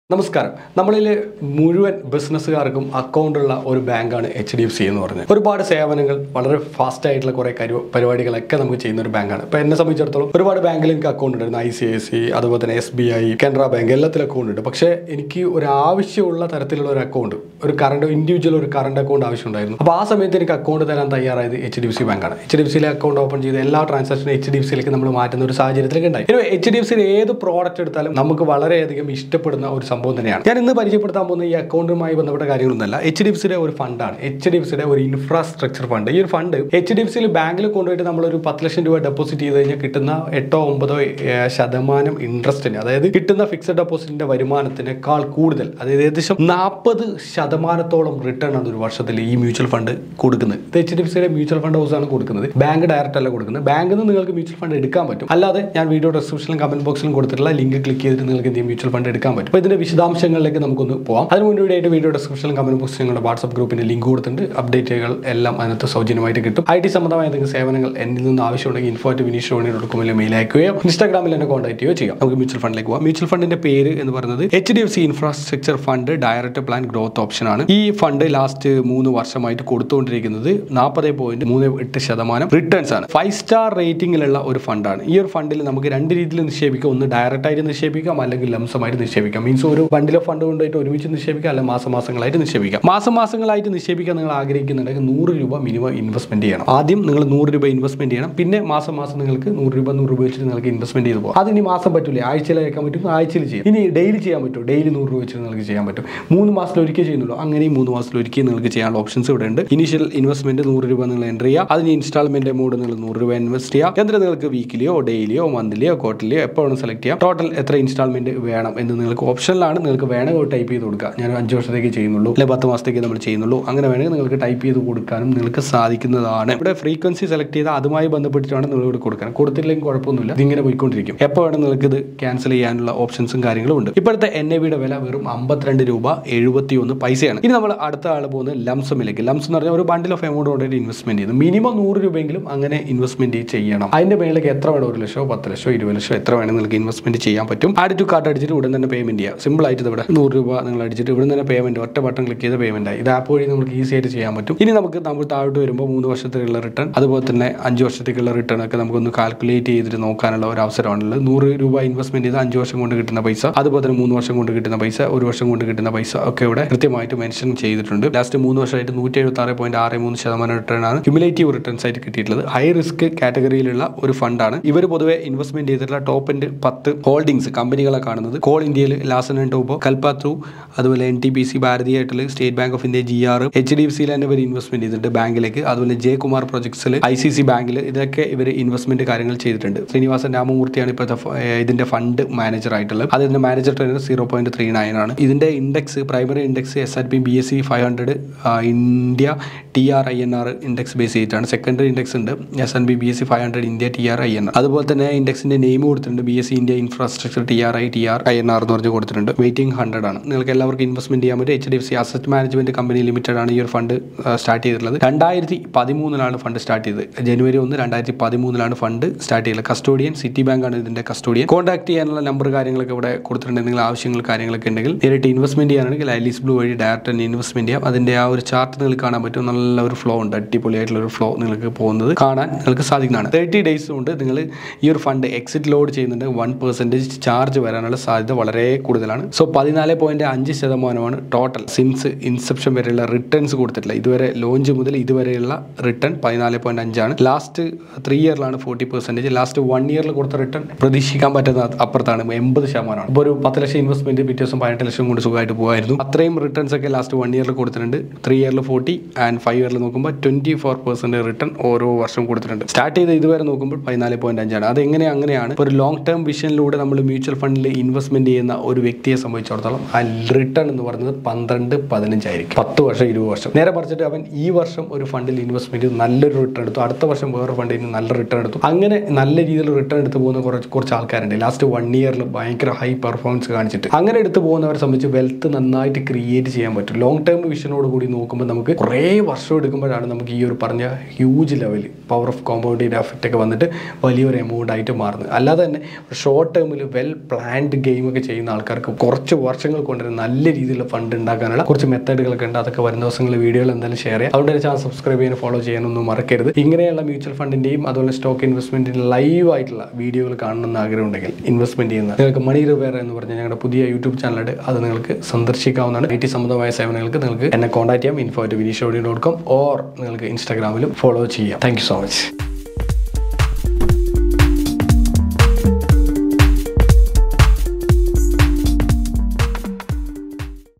നമസ്കാരം നമ്മളിൽ മുഴുവൻ ബിസിനസ്സുകാർക്കും അക്കൗണ്ടുള്ള ഒരു ബാങ്കാണ് എച്ച് ഡി എഫ് സി എന്ന് പറഞ്ഞത് ഒരുപാട് സേവനങ്ങൾ വളരെ ഫാസ്റ്റ് ആയിട്ടുള്ള കുറേ കരു പരിപാടികളൊക്കെ നമുക്ക് ചെയ്യുന്ന ഒരു ബാങ്കാണ് ഇപ്പോൾ എന്നെ സംബന്ധിച്ചിടത്തോളം ഒരുപാട് ബാങ്കിൽ എനിക്ക് അക്കൗണ്ട് ഉണ്ടായിരുന്നു ഐ സി ഐ സി അതുപോലെ തന്നെ S B I Canara bank എല്ലാത്തിലും അക്കൗണ്ട് ഉണ്ട് പക്ഷേ എനിക്ക് ഒരു ആവശ്യമുള്ള തരത്തിലുള്ള ഒരു അക്കൗണ്ട് ഒരു കറണ്ട് ഇൻഡിവിജ്വൽ ഒരു കറണ്ട് അക്കൗണ്ട് ആവശ്യമുണ്ടായിരുന്നു അപ്പോൾ ആ സമയത്ത് എനിക്ക് അക്കൗണ്ട് തരാൻ തയ്യാറായത് എച്ച് ഡി എഫ് സി ബാങ്കാണ് എച്ച് ഡി എഫ് സിയിലെ അക്കൗണ്ട് ഓപ്പൺ ചെയ്ത് എല്ലാ ട്രാൻസാക്ഷനും എച്ച് ഡി എഫ് സിയിലേക്ക് നമ്മൾ മാറ്റുന്ന ഒരു സാഹചര്യത്തിലേക്ക് ഉണ്ടായി ഇനി എച്ച് ഡി എഫ് സിയിൽ ഏത് പ്രോഡക്റ്റ് എടുത്താലും നമുക്ക് വളരെയധികം ഇഷ്ടപ്പെടുന്ന ഒരു സംഭവം തന്നെയാണ് ഞാൻ ഇന്ന് പരിചയപ്പെടുത്താൻ പോകുന്ന ഈ അക്കൗണ്ടുമായി ബന്ധപ്പെട്ട കാര്യങ്ങളൊന്നുമല്ല എച്ച് ഡി എഫ് സിയുടെ ഒരു ഫണ്ടാണ് എച്ച് ഡി എഫ് സിയുടെ ഒരു ഇൻഫ്രാസ്ട്രക്ചർ ഫണ്ട് ഈ ഒരു ഫണ്ട് എച്ച് ഡി എഫ് സിയിൽ ബാങ്കിൽ കൊണ്ടുപോയിട്ട് നമ്മളൊരു പത്ത് ലക്ഷം രൂപ ഡെപ്പോസിറ്റ് ചെയ്ത് കഴിഞ്ഞാൽ കിട്ടുന്ന എട്ടോ ഒമ്പതോ ഏഹ്, ശതമാനം ഇൻട്രസ്റ്റിന് അതായത് കിട്ടുന്ന ഫിക്സഡ് ഡെപ്പോസിറ്റിന്റെ വരുമാനത്തിനേക്കാൾ കൂടുതൽ അതായത് ഏകദേശം നാൽപ്പത് ശതമാനത്തോളം റിട്ടേൺ ആണ് ഒരു വർഷത്തിൽ ഈ മ്യൂച്വൽ ഫണ്ട് കൊടുക്കുന്നത് ഇത് എച്ച് ഡി എഫ് സിയുടെ മ്യൂച്വൽ ഫണ്ട് ഹൗസ് ആണ് കൊടുക്കുന്നത് ബാങ്ക് ഡയറക്റ്റ് അല്ല കൊടുക്കുന്നത് ബാങ്കിൽ നിന്ന് നിങ്ങൾക്ക് മ്യൂച്വൽ ഫണ്ട് എടുക്കാൻ പറ്റും അല്ലാതെ ഞാൻ വീഡിയോ ഡിസ്ക്രിപ്ഷനിലും കമന്റ് ബോക്സിലും കൊടുത്തിട്ടുള്ള ലിങ്ക് ക്ലിക്ക് ചെയ്തിട്ട് നിങ്ങൾക്ക് എന്ത് മ്യൂച്വൽ ഫണ്ട് എടുക്കാൻ പറ്റും അപ്പോൾ ഇതിന്റെ വിശദാംശങ്ങളിലേക്ക് നമുക്കൊന്ന് പോകാം അതിന് മുന്നോടിയായിട്ട് വീഡിയോ ഡിസ്ക്രിപ്ഷനിലും കമന്റ് ബോക്സിലും ഞങ്ങളുടെ വാട്സ്ആപ്പ് ഗ്രൂപ്പിന്റെ ലിങ്ക് കൊടുത്തിട്ടുണ്ട് അപ്ഡേറ്റുകൾ എല്ലാം അതിനകത്ത് സൗജന്യമായിട്ട് കിട്ടും ഐ ടി സംബന്ധമായ എന്തെങ്കിലും സേവനങ്ങൾ എന്നിൽ നിന്ന് ആവശ്യമുണ്ടെങ്കിൽ info at Vineesh Rony dot കോമിൽ മെയിൽ അയക്കുകയോ ഇൻസ്റ്റാഗ്രാമിൽ എന്നെ കോൺടാക്ട് ചെയ്യുകയോ ചെയ്യാം നമുക്ക് മ്യൂച്വൽ ഫണ്ടിലേക്ക് പോകാം മ്യൂച്വൽ ഫണ്ടിന്റെ പേര് എന്ന് പറയുന്നത് H D F C infrastructure fund direct plan growth option ആണ് ഈ ഫണ്ട് ലാസ്റ്റ് മൂന്ന് വർഷമായിട്ട് കൊടുത്തുകൊണ്ടിരിക്കുന്നത് നാൽപ്പത് പോയിന്റ് മൂന്ന് എട്ട് ശതമാനം റിട്ടേൺസ് ആണ് ഫൈവ് സ്റ്റാർ റേറ്റിംഗിലുള്ള ഒരു ഫണ്ടാണ് ഈ ഒരു ഫണ്ടിൽ നമുക്ക് രണ്ട് രീതിയിൽ നിക്ഷേപിക്കാം ഒന്ന് ഡയറക്റ്റ് ആയിട്ട് നിക്ഷേപിക്കാം അല്ലെങ്കിൽ ലംസമായിട്ട് നിക്ഷേപിക്കാം മീൻസ് ഒരു ബണ്ടിലെ ഫണ്ട് കൊണ്ടുപോയിട്ട് ഒരുമിച്ച് നിക്ഷേപിക്കാം അല്ലെങ്കിൽ മാസം മാസങ്ങളായിട്ട് നിക്ഷേപിക്കാം മാസം മാസങ്ങളായിട്ട് നിക്ഷേപിക്കാൻ നിങ്ങൾ ആഗ്രഹിക്കുന്നുണ്ടെങ്കിൽ നൂറ് രൂപ മിനിമം ഇൻവെസ്റ്റ്മെന്റ് ചെയ്യണം ആദ്യം നിങ്ങൾ നൂറ് രൂപ ഇൻവെസ്റ്റ്മെന്റ് ചെയ്യണം പിന്നെ മാസം മാസം നിങ്ങൾക്ക് നൂറ് രൂപ നൂറ് രൂപ വെച്ചിട്ട് നിങ്ങൾക്ക് ഇൻവെസ്റ്റ്മെന്റ് ചെയ്ത് പോകാം അതിനി മാസം പറ്റില്ല ആഴ്ചയിൽ അയക്കാൻ പറ്റും ആഴ്ചയിൽ ചെയ്യാം ഇനി ഡെയിലി ചെയ്യാൻ പറ്റും ഡെയിലി നൂറ് രൂപ വെച്ചിട്ട് നിങ്ങൾക്ക് ചെയ്യാൻ പറ്റും മൂന്ന് മാസത്തിൽ ഒരിക്കൽ ചെയ്യുന്നുള്ളൂ അങ്ങനെയും മൂന്ന് മാസത്തിൽ ഒരിക്കൽ നിങ്ങൾക്ക് ചെയ്യാനുള്ള ഓപ്ഷൻസ് ഇവിടെ ഉണ്ട് ഇനീഷ്യൽ ഇൻവെസ്റ്റ്മെന്റ് നൂറ് രൂപ നിങ്ങൾ എൻ്റർ ചെയ്യുക അതിന് ഇൻസ്റ്റാൾമെന്റ് എമൗണ്ട് നിങ്ങൾ നൂറ് രൂപ ഇൻവെസ്റ്റ് ചെയ്യുക എന്നിട്ട് നിങ്ങൾക്ക് വീക്കിലിയോ ഡെയിലിയോ മന്ത്ലിയോ ക്വാർട്ടർലിയോ എപ്പോഴും സെലക്ട് ചെയ്യാം ടോട്ടൽ എത്ര ഇൻസ്റ്റാൾമെന്റ് വേണം എന്ന് നിങ്ങൾക്ക് ഓപ്ഷനിലാണ് നിങ്ങൾക്ക് വേണമെങ്കിൽ ടൈപ്പ് ചെയ്ത് കൊടുക്കുക ഞാൻ അഞ്ച് വർഷത്തേക്ക് ചെയ്യുന്നുള്ളൂ അല്ലെങ്കിൽ പത്ത് മാസത്തേക്ക് നമ്മൾ ചെയ്യുന്നുള്ളൂ അങ്ങനെ വേണമെങ്കിൽ നിങ്ങൾക്ക് ടൈപ്പ് ചെയ്ത് കൊടുക്കാനും നിങ്ങൾക്ക് സാധിക്കുന്നതാണ് ഇവിടെ ഫ്രീക്വൻസി സെലക്ട് ചെയ്താൽ അതുമായി ബന്ധപ്പെട്ടിട്ടാണ് നിങ്ങൾ ഇവിടെ കൊടുക്കാൻ കൊടുത്തില്ലെങ്കിൽ കുഴപ്പമൊന്നുമില്ല ഇതിങ്ങനെ പോയിക്കൊണ്ടിരിക്കും എപ്പോൾ വേണം നിങ്ങൾക്ക് ഇത് ക്യാൻസൽ ചെയ്യാനുള്ള ഓപ്ഷൻസും കാര്യങ്ങളും ഉണ്ട് ഇപ്പോഴത്തെ എൻ എ വിയുടെ വില വെറും അമ്പത്തിരണ്ട് രൂപ എഴുപത്തി ഒന്ന് പൈസയാണ് ഇനി നമ്മൾ അടുത്ത ആൾ പോകുന്നത് ലംസമിലേക്ക് ലംസം എന്ന് പറഞ്ഞാൽ ഒരു ബണ്ടിൽ ഓഫ് എമൗണ്ട് കൊണ്ടിട്ട് ഇൻവെസ്റ്റ്മെന്റ് ചെയ്യുന്നു മിനിമം നൂറ് രൂപയെങ്കിലും അങ്ങനെ ഇൻവെസ്റ്റ്മെന്റ് ചെയ്യണം അതിന്റെ മേളിലേക്ക് എത്ര വേണം ഒരു ലക്ഷമോ പത്ത് ലക്ഷമോ ഇരുപത് ലക്ഷമോ എത്ര വേണം നിങ്ങൾക്ക് ഇൻവെസ്റ്റ്മെന്റ് ചെയ്യാൻ പറ്റും ആഡ് ടു കാർഡ് അടിച്ചിട്ട് ഉടൻ തന്നെ പേയ്മെന്റ് ചെയ്യാം സിമ്പിൾ ആയിട്ട് ഇത് ഇവിടെ നൂറ് രൂപ നിങ്ങൾ അടിച്ചിട്ട് ഇവിടെ തന്നെ പേയ്മെന്റ് ഒറ്റ ബട്ടൺ ക്ലിക്ക് ചെയ്ത് പേയ്മെന്റ് ആയി ഇത് ആപ്പ് വഴി നമുക്ക് ഈസി ആയിട്ട് ചെയ്യാൻ പറ്റും ഇനി നമുക്ക് നമ്മൾ താഴോട്ട് വരുമ്പോൾ മൂന്ന് വർഷത്തേക്കുള്ള റിട്ടേൺ അതുപോലെ തന്നെ അഞ്ച് വർഷത്തേക്കുള്ള റിട്ടേൺ ഒക്കെ നമുക്കൊന്ന് കാൽക്കുലേറ്റ് ചെയ്തിട്ട് നോക്കാനുള്ള ഒരു അവസരമാണുള്ളത് നൂറ് രൂപ ഇൻവെസ്റ്റ്മെന്റ് ചെയ്ത് അഞ്ച് വർഷം കൊണ്ട് കിട്ടുന്ന പൈസ അതുപോലെ തന്നെ മൂന്ന് വർഷം കൊണ്ട് കിട്ടുന്ന പൈസ ഒരു വർഷം കൊണ്ട് കിട്ടുന്ന പൈസ ഒക്കെ ഇവിടെ കൃത്യമായിട്ട് മെൻഷൻ ചെയ്തിട്ടുണ്ട് ലാസ്റ്റ് മൂന്ന് വർഷമായിട്ട് നൂറ്റി എഴുപത്തി ആറ് പോയിന്റ് ആറ് മൂന്ന് ശതമാനം റിട്ടേൺ ആണ് ക്യുമുലേറ്റീവ് റിട്ടേൺസ് ആയിട്ട് കിട്ടിയിട്ടുള്ളത് ഹൈ റിസ്ക് കാറ്റഗറിയിലുള്ള ഒരു ഫണ്ടാണ് ഇവർ പൊതുവെ ഇൻവെസ്റ്റ്മെന്റ് ചെയ്തിട്ടുള്ള ടോപ്പ് എൻഡ് പത്ത് ഹോൾഡിംഗ്സ് കമ്പനികളെ കാണുന്നത് കോൾ ഇന്ത്യയിൽ ലാസൻ ആൻഡ് ടോപ്പോ കൽപാത്രു അതുപോലെ N T P C Bharti ആയിട്ടുള്ള State Bank of India G R H D F സിയിൽ തന്നെ ഇവർ ഇൻവെസ്റ്റ്മെന്റ് ചെയ്തിട്ടുണ്ട് ബാങ്കിലേക്ക് അതുപോലെ ജെ കുമാർ പ്രൊജക്ട്സിൽ ഐ സി സി ബാങ്കിൽ ഇതൊക്കെ ഇവർ ഇൻവെസ്റ്റ്മെന്റ് കാര്യങ്ങൾ ചെയ്തിട്ടുണ്ട് ശ്രീനിവാസൻ രാമമൂർത്തിയാണ് ഇപ്പോഴത്തെ ഫ- ഏഹ് ഇതിന്റെ ഫണ്ട് മാനേജർ ആയിട്ടുള്ളത് അതിന്റെ manager trainer zero point three nine ആണ് ഇതിന്റെ index primary index S R P B S C five hundred India T R I N R index base ചെയ്തിട്ടാണ് സെക്കൻഡറി ഇൻഡെക്സ് ഉണ്ട് S N B B S C five hundred India T R I N R അതുപോലെ തന്നെ ഇൻഡെക്സിന്റെ name കൊടുത്തിട്ടുണ്ട് B S C India infrastructure T R I T R I N R എന്ന് പറഞ്ഞ് കൊടുത്തിട്ടുണ്ട് waiting hundred ആണ് നിങ്ങൾക്ക് എല്ലാവർക്കും ഇൻവെസ്റ്റ്മെന്റ് ചെയ്യാൻ പറ്റും H D F C asset management company limited ആണ് ഈ ഒരു ഫണ്ട് സ്റ്റാർട്ട് ചെയ്തിട്ടുള്ളത് രണ്ടായിരത്തി പതിമൂന്നിലാണ് ഫണ്ട് സ്റ്റാർട്ട് ചെയ്തത് ജനുവരി ഒന്ന് രണ്ടായിരത്തി പതിമൂന്നിലാണ് ഫണ്ട് സ്റ്റാർട്ട് ചെയ്തത് കസ്റ്റോഡിയൻ സിറ്റി ബാങ്ക് ആണ് ഇതിന്റെ കസ്റ്റോഡിയൻ കോൺടാക്ട് ചെയ്യാനുള്ള നമ്പർ കാര്യങ്ങളൊക്കെ ഇവിടെ കൊടുത്തിട്ടുണ്ട് എന്തെങ്കിലും ആവശ്യങ്ങൾ കാര്യങ്ങളൊക്കെ ഉണ്ടെങ്കിൽ നേരിട്ട് ഇൻവെസ്റ്റ്മെന്റ് ചെയ്യാനാണെങ്കിൽ ഐലിസ് ബ്ലൂ വഴി ഡയറക്റ്റ് തന്നെ ഇൻവെസ്റ്റ്മെന്റ് ചെയ്യാം അതിന്റെ ആ ഒരു ചാർട്ട് നിങ്ങൾക്ക് കാണാൻ പറ്റും നല്ല ഒരു ഫ്ലോ ഉണ്ട് അടിപൊളിയായിട്ടുള്ള ഒരു ഫ്ലോ നിങ്ങൾക്ക് പോകുന്നത് കാണാൻ നിങ്ങൾക്ക് സാധിക്കുന്നതാണ് തേർട്ടി ഡേയ്സ് കൊണ്ട് നിങ്ങൾ ഈ ഒരു ഫണ്ട് എക്സിറ്റ് ലോഡ് ചെയ്യുന്നുണ്ട് വൺ പെർസെൻറ്റേജ് ചാർജ് വരാനുള്ള സാധ്യത വളരെ കൂടുതലാണ് സോ പതിനാല് പോയിന്റ് അഞ്ച് ശതമാനമാണ് ടോട്ടൽ സിൻസ് ഇൻസെപ്ഷൻ വരെയുള്ള റിട്ടേൺസ് കൊടുത്തിട്ടില്ല ഇതുവരെ ലോഞ്ച് മുതൽ ഇതുവരെയുള്ള റിട്ടേൺ പതിനാല് പോയിന്റ് അഞ്ചാണ് ലാസ്റ്റ് ത്രീ ഇയറിലാണ് ഫോർട്ടി പെർസെൻറ്റേജ് ലാസ്റ്റ് വൺ ഇയറിൽ കൊടുത്ത റിട്ടേൺ പ്രതീക്ഷിക്കാൻ പറ്റുന്ന അപ്പുറത്താണ് എൺപത് ശതമാനമാണ് ഇപ്പോൾ ഒരു പത്ത് ലക്ഷം ഇൻവെസ്റ്റ്മെന്റ് പിറ്റേ ദിവസം പതിനെട്ട് ലക്ഷം കൊണ്ട് സുഖമായിട്ട് പോകുമായിരുന്നു അത്രയും റിട്ടേൺസ് ഒക്കെ ലാസ്റ്റ് വൺ ഇയറിൽ കൊടുത്തിട്ടുണ്ട് ത്രീ ഇയറിൽ ഫോർട്ടി ആൻഡ് ഫൈവ് ഇയറിൽ നോക്കുമ്പോൾ ട്വന്റി ഫോർ പെർസെന്റ് റിട്ടേൺ ഓരോ വർഷം കൊടുത്തിട്ടുണ്ട് സ്റ്റാർട്ട് ചെയ്ത് ഇതുവരെ നോക്കുമ്പോൾ പതിനാല് പോയിന്റ് അഞ്ചാണ് അത് എങ്ങനെ അങ്ങനെയാണ് ഇപ്പോൾ ഒരു ലോങ് ടേം വിഷനിലൂടെ നമ്മൾ മ്യൂച്വൽ ഫണ്ടിൽ ഇൻവെസ്റ്റ്മെന്റ് ചെയ്യുന്ന ഒരു വ്യക്തിയെ സംബന്ധിച്ചിടത്തോളം ആ റിട്ടേൺ എന്ന് പറയുന്നത് പന്ത്രണ്ട് പതിനഞ്ചായിരിക്കും പത്ത് വർഷം ഇരുപത് വർഷം നേരെ പറിച്ചിട്ട് അവൻ ഈ വർഷം ഒരു ഫണ്ടിൽ ഇൻവെസ്റ്റ്മെന്റ് ചെയ്ത് നല്ലൊരു റിട്ടേൺ എടുത്തു അടുത്ത വർഷം വേറെ ഫണ്ടിൽ നിന്ന് നല്ല റിട്ടേൺ എടുത്തു അങ്ങനെ നല്ല രീതിയിൽ റിട്ടേൺ എടുത്ത് പോകുന്ന കുറച്ച് കുറച്ച് ആൾക്കാരുണ്ട് ലാസ്റ്റ് വൺ ഇയറിൽ ഭയങ്കര ഹൈ പെർഫോമൻസ് കാണിച്ചിട്ട് അങ്ങനെ എടുത്ത് പോകുന്നവരെ സംബന്ധിച്ച് വെൽത്ത് നന്നായിട്ട് ക്രിയേറ്റ് ചെയ്യാൻ പറ്റും ലോങ് ടേം വിഷനോട് കൂടി നോക്കുമ്പോൾ നമുക്ക് കുറേ വർഷം എടുക്കുമ്പോഴാണ് നമുക്ക് ഈ ഒരു പറഞ്ഞ ഹ്യൂജ് ലെവൽ പവർ ഓഫ് കോമ്പൗണ്ടിൻ്റെ എഫക്റ്റ് ഒക്കെ വന്നിട്ട് വലിയൊരു എമൗണ്ട് ആയിട്ട് മാറുന്നത് അല്ലാതെ തന്നെ ഷോർട്ട് ടേമിൽ വെൽ പ്ലാൻഡ് ഗെയിം ഒക്കെ ചെയ്യുന്ന ആൾക്കാർക്ക് കുറച്ച് വർഷങ്ങൾ കൊണ്ട് തന്നെ നല്ല രീതിയിലുള്ള ഫണ്ട് ഉണ്ടാക്കാനുള്ള കുറച്ച് മെത്തേഡുകളൊക്കെ ഉണ്ട് അതൊക്കെ വരുന്ന ദിവസങ്ങളിൽ വീഡിയോകൾ എന്തായാലും ഷെയർ ചെയ്യാം അതുകൊണ്ട് ചാനൽ സബ്സ്ക്രൈബ് ചെയ്യാൻ ഫോളോ ചെയ്യാനൊന്നും മറക്കരുത് ഇങ്ങനെയുള്ള മ്യൂച്വൽ ഫണ്ടിന്റെയും അതുപോലെ സ്റ്റോക്ക് ഇൻവെസ്റ്റ്മെന്റിന്റെ ലൈവ് ആയിട്ടുള്ള വീഡിയോകൾ കാണണമെന്ന് ആഗ്രഹമുണ്ടെങ്കിൽ ഇൻവെസ്റ്റ്മെന്റ് ചെയ്യുന്ന നിങ്ങൾക്ക് മണി റിപ്പയർ എന്ന് പറഞ്ഞ ഞങ്ങളുടെ പുതിയ യൂട്യൂബ് ചാനലുണ്ട് അത് നിങ്ങൾക്ക് സന്ദർശിക്കാവുന്നതാണ് ഐ ടി സംബന്ധമായ സേവനങ്ങൾക്ക് നിങ്ങൾക്ക് എന്നെ കോൺടാക്ട് ചെയ്യാം info at Vineesh dot com or നിങ്ങൾക്ക് ഇൻസ്റ്റാഗ്രാമിലും ഫോളോ ചെയ്യാം താങ്ക് യു സോ മച്ച്